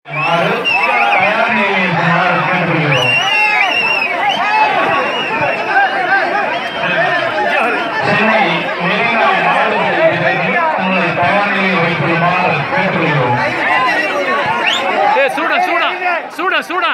மாறு தயார் நிலையில் இருக்குமாறு கேட்டுக்கொள்கிறோம் சென்னை மெரினா மாடு உங்களை தயார் நிலையில் வைத்துள்ளுமாறு கேட்டுக்கொள்கிறோம் ஏ சூடா சூடா சூடா சூடா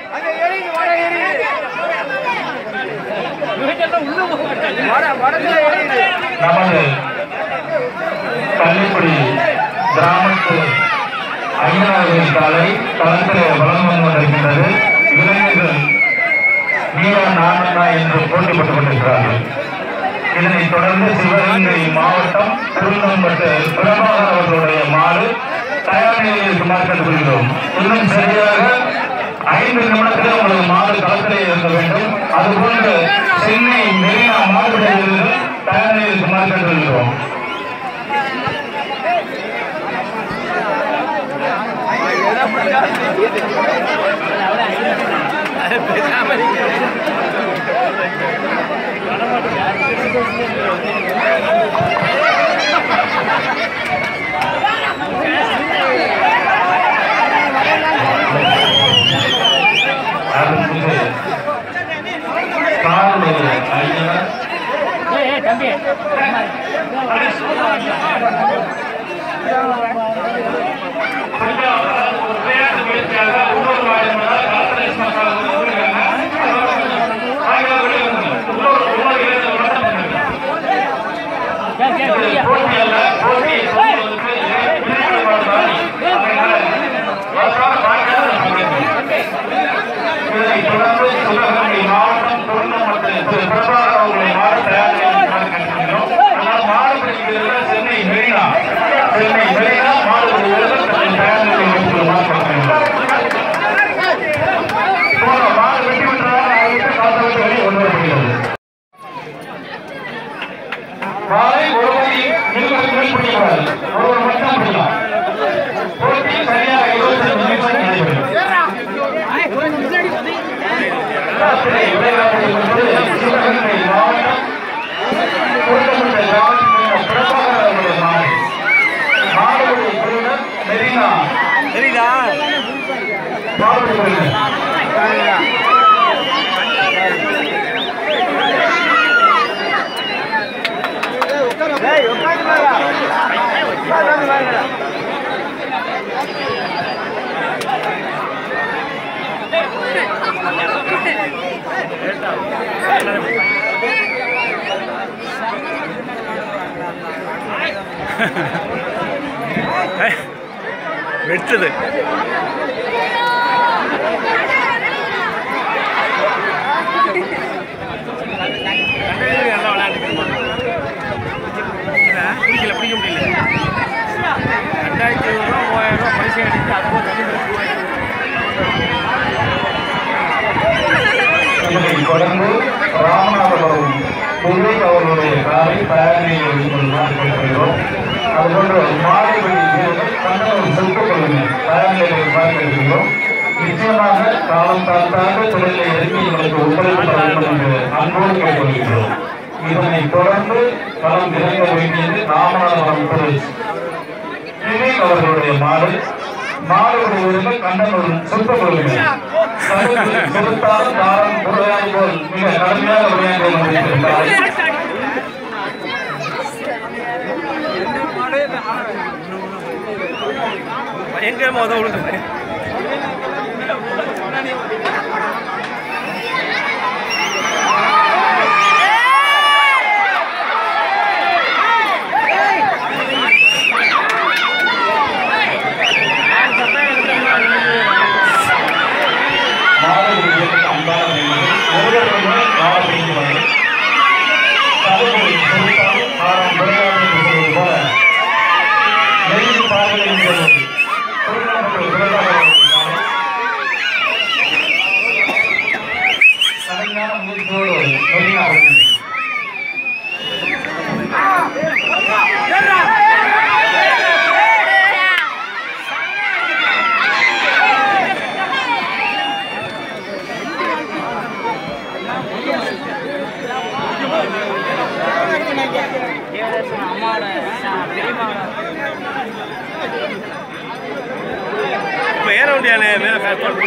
நமது பள்ளிக்குடி கிராமத்து ஐந்தாவது காலை களத்திலே வளம் வந்து கொண்டிருக்கின்றது இளைஞர்கள் நீரா நானந்தா என்று போட்டிப்பட்டுக் கொண்டிருக்கிறார்கள் இதனைத் தொடர்ந்து சிவகங்கை மாவட்டம் திருநம்பட்டு பிரபாகர் அவர்களுடைய மாடு தயார் நிலையில் இருக்குமாறு கேட்டுக்கொள்கிறோம் இன்னும் சரியாக ஐந்து நிமிடத்தில் உங்களது மாடு களத்திலே இருக்க வேண்டும் அதுபோன்று சென்னை மெரினா மாடு வீரர்கள் தயார் நிலையில் இருக்குமாறு கேட்டுக்கொள்கிறோம் அடுத்து காவலுடைய ஐயர் இதனைத் தொடர்ந்து சிவகங்கை மாவட்டம் திருநம்பட்டு திரு பிரபாகர் அவர்களை மாடு தயார் நிலையில் கண்டிருக்கிறோம் ஆனால் மாடுபிடி வீரர்கள் சென்னை மெரினா சென்னை மெரினா மாடுபிடி வீரர்கள் தன்னை தயார் நிலையில் வைத்துள்ளதாக பார்க்கிறோம் போன மாடு வெட்டி விட்டதாக அறிவித்து காத்த விட்டு வெளியே கொண்டு வரப்படுகிறது காலை ஒரு மணி இருபது மேல் பிடிக்கிறார் ஒருவர் மட்டும் பிடிக்கலாம் போட்டி சரியாக இருபத்தி நிமிஷம் நடைபெறும் ராத்திரி விளையாட்டு என்பது சிவகங்கை மாவட்டம் கூட்டப்பட்ட கிராமத்தில் பிரபாகர் அவர்களுடைய மாடு மாடுபடி குழுவினர் மெரினா சரிடா மாடுபடி குழுவினர் வெட்டுது பிடிக்கல பிடிக்க முடியல ரெண்டாயிரத்தி ஐநூறுரூவா மூவாயிரம் ரூபா பைசா அடிச்சு அதுக்கும் தண்ணி இதனைத் தொடர்ந்து ராமநாதபுரம் விவேக் அவர்களுடைய காரை தயாரில் வைத்துள்ளார் கேட்கிறோம் அதுபோன்று மாடுபடி வீரர்கள் கண்ணூர் செல்வக்கொள்ளுங்கள் தயாரில் பார்க்கிறோம் நிச்சயமாக காலம் தாழ்த்தாத தொழிலை இறங்கி எங்களுக்கு ஒத்துழைப்பு தர வேண்டும் என்று அன்போடு கேட்டுக்கொள்கிறோம் இதனைத் தொடர்ந்து களம் இறங்க வேண்டியது ராமநாதபுரம் திரு விவேக் அவர்களுடைய மாடு மாடுபடி வீரர்கள் கண்ணனூர் செல்வக்கொள்ளுங்கள் செலுத்தாத தாரம் பொருளாய் போல் மிக கடுமையாக விளையாண்டு கொண்டிருக்கிறார் பயங்கரமாக உதவ விழுந்து மாடுபடி வீரர்கள் அன்பான வீரர்கள் ஒருவருமே மாடுபடிக்கிறார்கள் தடுப்பை செலுத்தால் தாரம் விளையாடு என்று சொல்வது போல நெருங்கி பார்வையிடுகிறது திருவண்ணாமலை விளையாடு கலைஞான முயற்சியோடு வெளியாகிறது அம்மாவோட பெரியம்மாவோட இப்போ ஏற முடியாது மேலே கஷ்டம்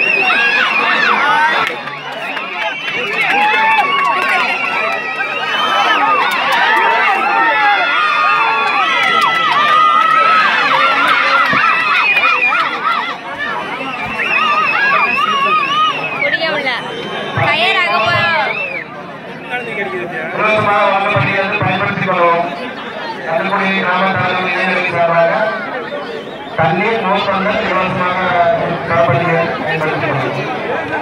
பிடிக்க முடியல கயிறாக போய் கிடைக்குது இலவசமாக வழங்கப்படுகிறது பயன்படுத்திக் கொள்வோம் கந்தக்குடி கிராம தலைவர் இளைஞர்கள் சார்பாக தண்ணீர் நோக்கங்கள் இலவசமாக தரப்படுகிறது பயன்படுத்திக் கொள்வோம்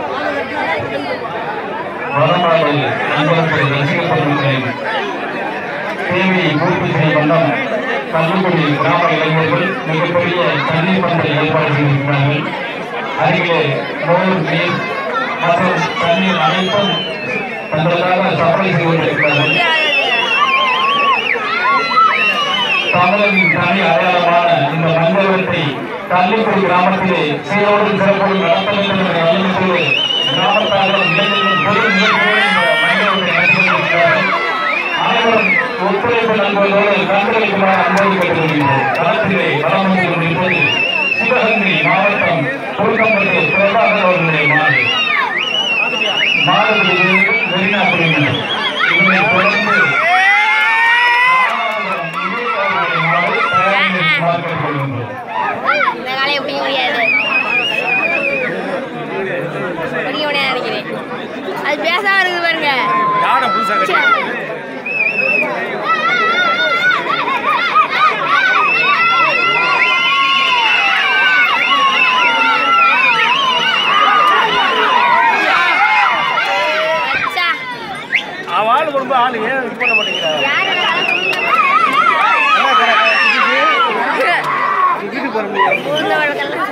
வடமாடு அன்பரசு ரசிகப்படுகின்றேன் தேவி பூர்த்தி செய்ய வண்ணம் கல்லுக்குடி கிராம இளைஞர்கள் மிகப்பெரிய தண்ணீர் பந்தை ஏற்பாடு செய்திருக்கிறார்கள் அருகிலே மோர் நீர் மற்றும் தண்ணீர் அனைத்தும் தங்களுக்காக சப்ளை செய்து கொண்டிருக்கிறார்கள் தமிழரின் தனி அடையாளமான இந்த மண்டபத்தை கள்ளிக்குடி கிராமத்திலே சீரோடு சிறப்போடு நடத்த வேண்டும் என்ற வலியுறுத்தோடு கிராமத்தார்கள் இளைஞர்கள் பொது முயற்சியோடு இந்த மண்டபத்தை நடத்தி கொண்டிருக்கிறார்கள் அனைவரும் ஒத்துழைப்பு நல்குவதோடு கண்டுகளிக்குமாறு அன்போடு கேட்டுக்கொள்கிறோம் களத்திலே வளம் வந்து கொண்டிருப்பது சிவகங்கை மாவட்டம் குறுக்கம்பட்டு பிரபாகர் அவர்களுடைய மாடு மாடுகளிலிருந்து மெரினா பிரிவினர் இதனை தொடர்ந்து இந்த காலையை பிடிக்க முடியாது பிடிக்க முடியாது நினைக்கிறேன் அது பேசாம இருக்குது பாருங்க யானை புதுசாக கட்டி அச்சா அவன் ஆள் கொண்டு ஆள் ஏன் இது பண்ண மாட்டேங்கிறா யாரு இதுக்கு பாருங்க ஊர்ல வழக்கெல்லாம்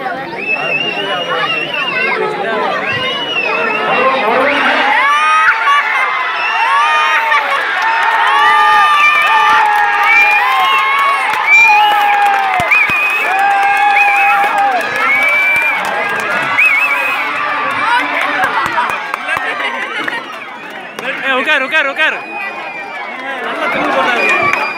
ஏ உட்கார் உட்கார் உட்கார் நல்லா திரும்பி போட்டாரு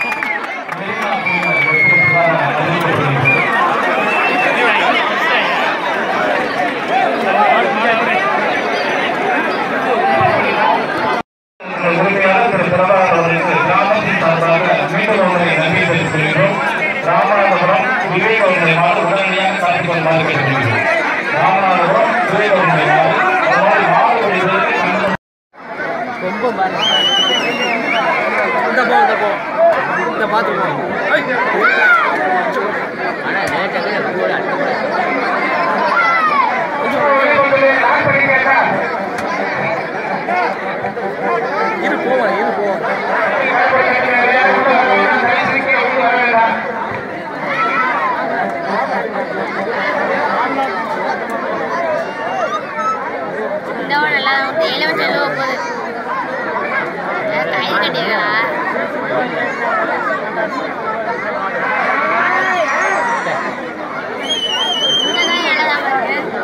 உரிமையாளர் திரு பிரபாகர் அவர்களுக்கு கிராமத்தின் சார்பாக மீண்டும் அவர்களை நன்றி தெரிவித்துக் கொள்கிறோம் ராமநாதபுரம் விவேக் அவர்களை மாடு உடனடியாக காட்டிக் கொள்ளுமாறு கேட்டுக்கொள்கிறோம் ராமநாதபுரம் விவேக் அவர்களை மாடு அவர்கள் மாடு பிடிப்பதற்கு கண்டனம் ரொம்ப மாறி இந்த போ இந்த போ இந்த பார்த்து போ இரு போவா இரு போவா இந்த ஒரு நல்லா எலுமிச்சை எழுவ போகுது யார் கயிறு கட்டியிருக்கா இந்த காய் நல்லாதான் இருக்கு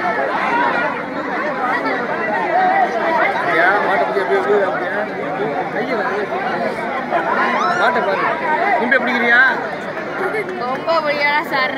அப்படியா மாட்டை பற்றி எப்படி எப்படி அப்படியா கையில் மாட்டை பாரு நீங்க பிடிக்கிறியா ரொம்ப பிடிக்கடா சார்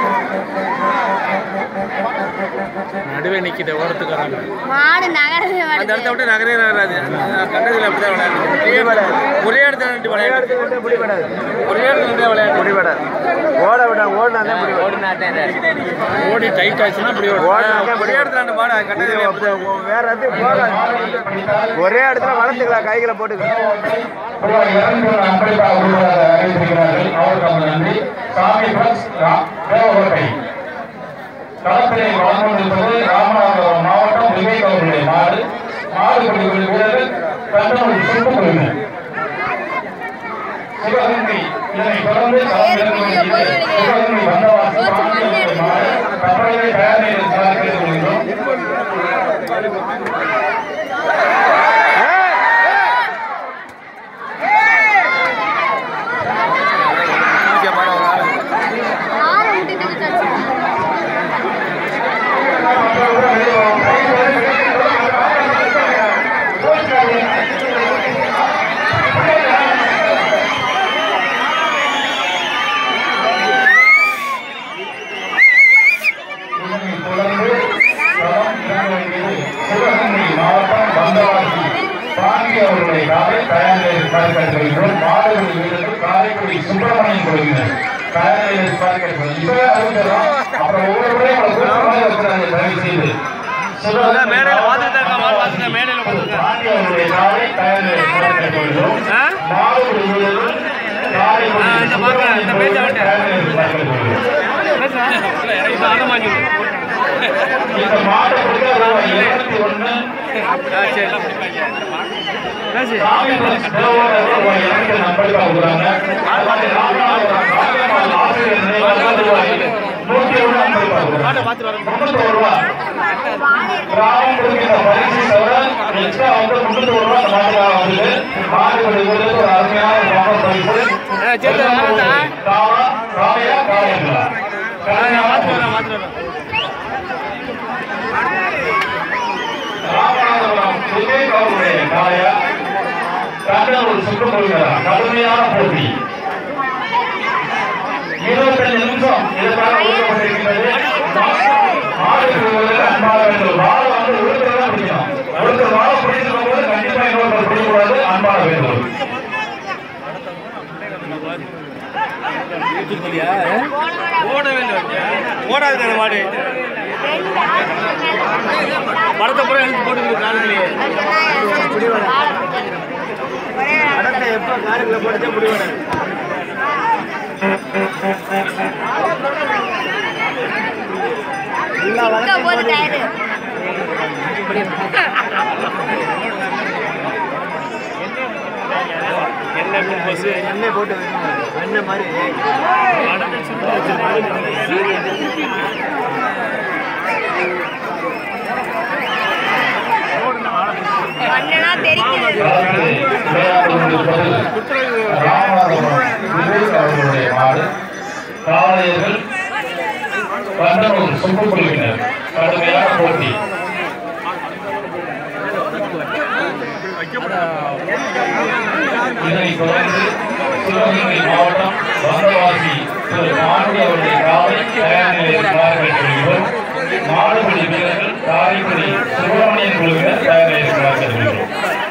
நடுவே நிற்கிட்ட ஓரத்துக்கு வராங்க மாடு நகரவே அந்த இடத்த மாட்டேங்குது விட்டு நகரே நகராது கண்டதில் அப்படி தான் விளையாடு ஒரே இடத்துல நின்று விளையாடு ஒரே இடத்துல நின்று விளையாடு முடிவடாது ஓட விட ஓடினா ஓடினா ஓடி டைட் ஆச்சுன்னா அப்படி ஓடும் ஒரே இடத்துல ரெண்டு மாடு கண்டதில் வேற இடத்துக்கு போகாது ஒரே இடத்துல வளர்த்துக்கலாம் கைகளை போட்டுக்கலாம் ரூபாய் இருநூறு அன்பளிப்பாக கொடுப்பதாக அறிவித்திருக்கிறார்கள் அவருக்கு நன்றி சாமி பஸ் தேவகோட்டை களத்திலே வாழ்ந்து கொண்டிருப்பது ராமநாதபுரம் மாவட்டம் விவேக் அவர்களுடைய மாடு மாடு பிடிக்கும் வீரர்கள் கண்டனம் சுட்டுக் கொள்ளுங்கள் சிவகங்கை இதனை தொடர்ந்து களமிறங்குவது சிவகங்கை வந்தவாசி பாண்டி அவர்களுடைய மாடு கப்பல்களை தயார் நிலையில் கேட்டுக் கொள்கிறோம் ஆறு முட்டிட்டு வச்சு இதனை பார்க்கிறோம் மாடுபடி வீரர்கள் காரைக்குடி சுப்பிரமணியன் குழுவினர் தயாரில் பார்க்கிறோம் இப்பவே அறிவிக்கிறோம் அப்புறம் ஒவ்வொரு முறையும் உங்களை கூட்டமாக இருக்கிறாங்க தயவு செய்து அதான் மேடையில பார்த்துட்டு தான் இருக்கா, மாடு பார்த்துட்டு தான் மேடையில பார்த்துட்டு பாண்டி அவருடைய காலை தயாரில் பார்க்கிறோம் ஆ? மாடுபடி வீரர்கள் காரைக்குடி ஆ, இந்த பார்க்கிறேன், இந்த பேச்சை சுப்பிரமணியன் விட்டு. தயாரில் பார்க்கிறோம் இது அடமாஞ்சி இந்த மாடு கொடுக்க ரூபாய் இருபத்தி ஒன்று சரி பேசு சாமி தேவோட ரூபாய் இரண்டு நம்பருக்கு கொடுக்குறாங்க அது மாதிரி ராமநாதபுரம் ராஜமால் ஆசிரியர் நினைவாக ரூபாய் நூற்றி ஒன்று நம்பருக்கு மாட்டை கொடுக்குறாங்க பார்த்துட்டு வரேன் முன்னூத்தி ரூபா கிராமம் கொடுக்கிற பரிசு தவிர எக்ஸ்ட்ரா வந்து முன்னூத்தி ரூபா அந்த மாட்டுக்காக வந்து மாடு கொடுக்கிறது ஒரு அருமையான ஒரு பம்பர் பரிசு ஆ, சரி, சரி, வரேன். காவா காவையா காவையா நான் பார்த்துட்டு வரேன் பார்த்துட்டு வரேன் ராமநாதபுரம் விவேக் அவருடைய காளையா கண்ணூர் சுட்டுக் கொள்கிறார் கடுமையான போட்டி இருபத்தஞ்சு நிமிஷம் இதற்காக ஒதுக்கப்பட்டிருக்கின்றது ஆளுக்கு ஒருவர் அன்பாக வேண்டும் வாழை வந்து ஒருத்தர் தான் பிடிக்கணும் ஒருத்தர் வாழை பிடிச்சிருக்கும் போது கண்டிப்பா இன்னொருத்தர் பிடிக்கக்கூடாது அன்பாக வேண்டும் ஓட வேண்டும் ஓடாது அந்த மாடு படத்தை பூரா எழுதி போட்டு காலத்திலேயே படத்தை எப்போ காருக்குள்ள போட்டுச்சா முடிவு போது டயரு என்ன பஸ் எண்ணெய் போட்டு எண்ணெய் மாதிரி மண்ணனா தெரிக்கிறது அதாவது விளையாட்டு கொண்டிருப்பது ராமநாதபுரம் விவேக் அவர்களுடைய மாடு காளையர்கள் கண்டனூர் சுப்புக் குழுவினர் கடுமையான போட்டி இதனைத் தொடர்ந்து சிவகங்கை மாவட்டம் வந்தவாசி திரு மாண்டி அவருடைய காலை தயார் நிலையில் இருக்கிறார்கள் சொல்கிறோம் மாடுபடி வீரர்கள் காரைக்குடி சுப்பிரமணியன் குழுவினர் தயார் இருக்கிறார்கள் சொல்கிறோம்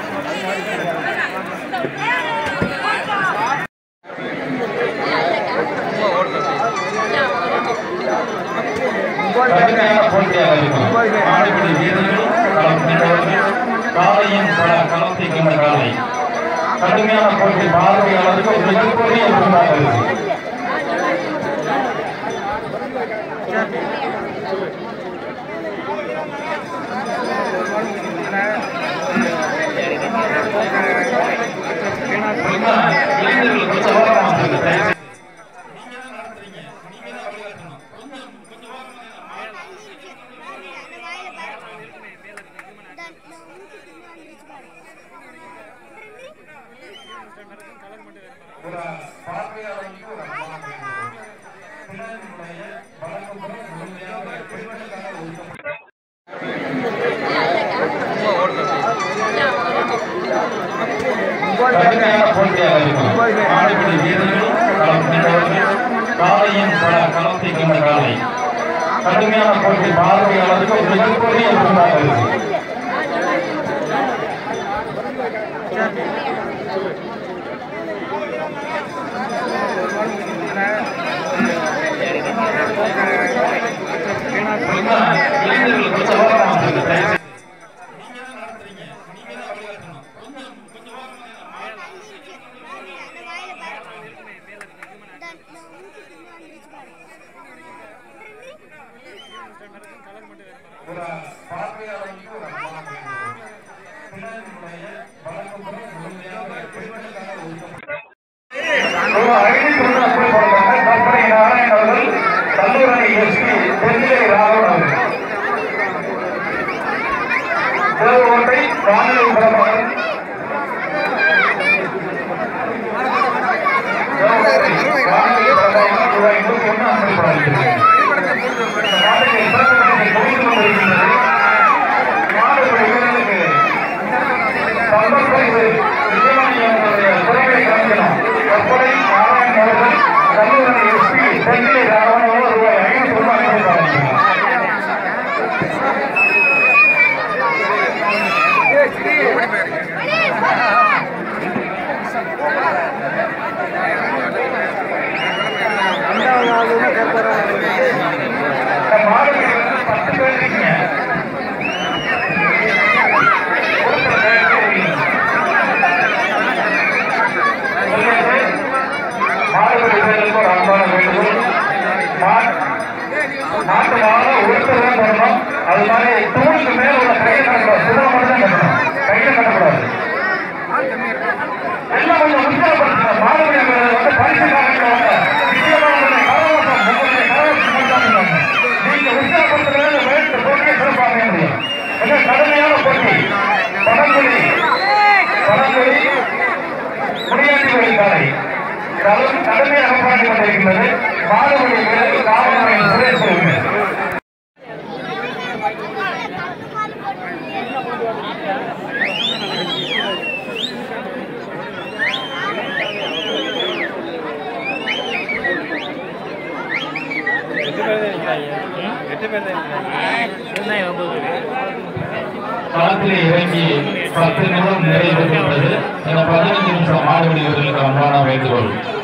கடுமையான போட்டியாக இருக்கும் மாடுபிடி வீரர்கள் களம் நின்றவர்கள் காலையின் பல களத்தை கொண்ட காலை கடுமையான போட்டி பார்வையாளருக்கு ஒரு மிகப்பெரிய விருந்தாக இருக்கு இளைஞர்கள் கொஞ்சம் ஓரமா வந்துருங்க, தயவு செய்து. ஒரு பார்வையாளருக்கு ஒரு அன்பான வேண்டுகோள். பிறரினுடைய வழக்கமுறை முழுமையாக பெண்களுக்காக ஒதுக்கப்பட்ட கடுமையான போட்டியாக இருக்கும் மாடுபிடி வீரர்கள் களம் நின்றவர்கள் காலையின் பல களத்தை கொண்ட காலை கடுமையான போட்டி பார்வையாளருக்கு ஒரு மிகப்பெரிய விருந்தாக இருக்கு இளைஞர்கள் கொஞ்சம் ஓரமா வந்துருங்க, தயவு செய்து. ஒரு பார்வையாளருக்கு ஒரு அன்பான வேண்டுகோள். பிறரினுடைய வழக்கமுறை முழுமையாக பெண்களுக்காக ஒதுக்கப்பட்ட ரூபாய் ஐநூத்தி ஒண்ணு அப்படி போடுறாங்க. கற்பனை நாராயணன் அவர்கள், கல்லூரணி எஸ்பி தென்னிலை ராகவன் அவர்கள். தேவகோட்டை வானிலை பிரபாகரன். தேவகோட்டை வானிலை பிரபாகரன் ரூபாய் நூத்தி ஒண்ணு அப்படி போடுறாங்க. நாட்டுக்கு சிறப்பு குவிந்து கொண்டிருக்கின்றது. மாடுபிடி வீரர்களுக்கு சந்தர்ப்பரிசு விஜயமணி அவர்களுடைய துறைகளை கலந்தினம் கற்பனை நாராயணன் அவர்கள் கல்லூரணி எஸ்பி தென்னிலை ராகவன் அவர்கள் ரூபாய் ஐநூத்தி ஒண்ணு அப்படி போடுறாங்க. மா- மாட்டு வாழ ஒருத்தர் தான் போடணும் அது மாதிரி தூணுக்கு மேல உள்ள கையை கட்டக்கூடாது சுதம் மட்டும் தான் கட்டணும் கையில கட்டக்கூடாது எல்லாம் கொஞ்சம் உற்சாகப்படுத்துங்க மாணவர்கள் வந்து பரிசு காரணமாக நிச்சயமாக கரவாசம் உங்களுடைய கரவாசம் கொண்டாடுங்க நீங்க உற்சாகப்படுத்துறது வேண்டு போட்டியை சிறப்பாக முடியும் மிக கடுமையான போட்டி படங்குடி படங்குடி முடியாட்டி வழிகாலை இந்த அளவுக்கு கடுமையாக போராடி கொண்டிருக்கின்றது மாணவர்களை வீரர்கள் காவல்துறையின் சுரேஷ் அவர்கள் களத்திலே இறங்கி பத்து நிமிடம் நிறைவேற்றுகிறது இந்த பதினைந்து நிமிஷம் மாடுபிடி வீரர்களுக்கு அன்பான வேண்டுகோள்